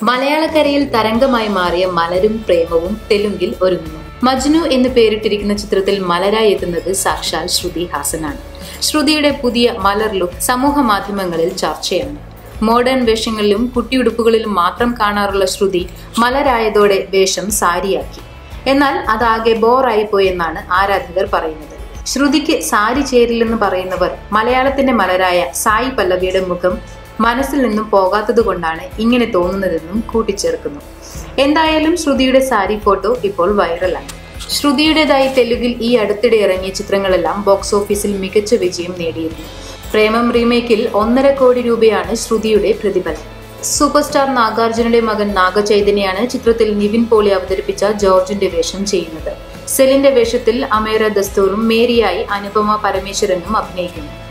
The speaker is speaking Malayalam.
മലയാളക്കരയിൽ തരംഗമായി മാറിയ മലരും പ്രേമവും തെലുങ്കിൽ ഒരുങ്ങുന്നു മജ്നു എന്ന് പേരിട്ടിരിക്കുന്ന ചിത്രത്തിൽ മലരായി എത്തുന്നത് സാക്ഷാൽ ശ്രുതി ഹാസനാണ് ശ്രുതിയുടെ പുതിയ മലർ ലുക്ക് സമൂഹ മാധ്യമങ്ങളിൽ ചർച്ചയാണ് മോഡേൺ വേഷങ്ങളിലും കുട്ടിയുടുപ്പുകളിലും മാത്രം കാണാറുള്ള ശ്രുതി മലരായതോടെ വേഷം സാരിയാക്കി എന്നാൽ അതാകെ ബോറായി പോയെന്നാണ് ആരാധകർ പറയുന്നത് ശ്രുതിക്ക് സാരി ചേരില്ലെന്ന് പറയുന്നവർ മലയാളത്തിന്റെ മലരായ സായി പല്ലവിയുടെ മുഖം മനസ്സിൽ നിന്നും പോകാത്തത് കൊണ്ടാണ് ഇങ്ങനെ തോന്നുന്നതെന്നും കൂട്ടിച്ചേർക്കുന്നു എന്തായാലും ശ്രുതിയുടെ സാരി ഫോട്ടോ ഇപ്പോൾ വൈറലാണ് ശ്രുതിയുടേതായി തെലുഗിൽ ഈ അടുത്തിടെ ഇറങ്ങിയ ചിത്രങ്ങളെല്ലാം ബോക്സ് ഓഫീസിൽ മികച്ച വിജയം നേടിയിരുന്നു പ്രേമം റീമേക്കിൽ ഒന്നര കോടി രൂപയാണ് ശ്രുതിയുടെ പ്രതിഫലം സൂപ്പർ സ്റ്റാർ നാഗാർജുനയുടെ മകൻ നാഗചൈതന്യാണ് ചിത്രത്തിൽ നിവിൻ പോളി അവതരിപ്പിച്ച ജോർജിന്റെ വേഷം ചെയ്യുന്നത് സെലിന്റെ വേഷത്തിൽ അമേര ദസ്തൂറും മേരിയായി അനുപമ പരമേശ്വരനും അഭിനയിക്കുന്നു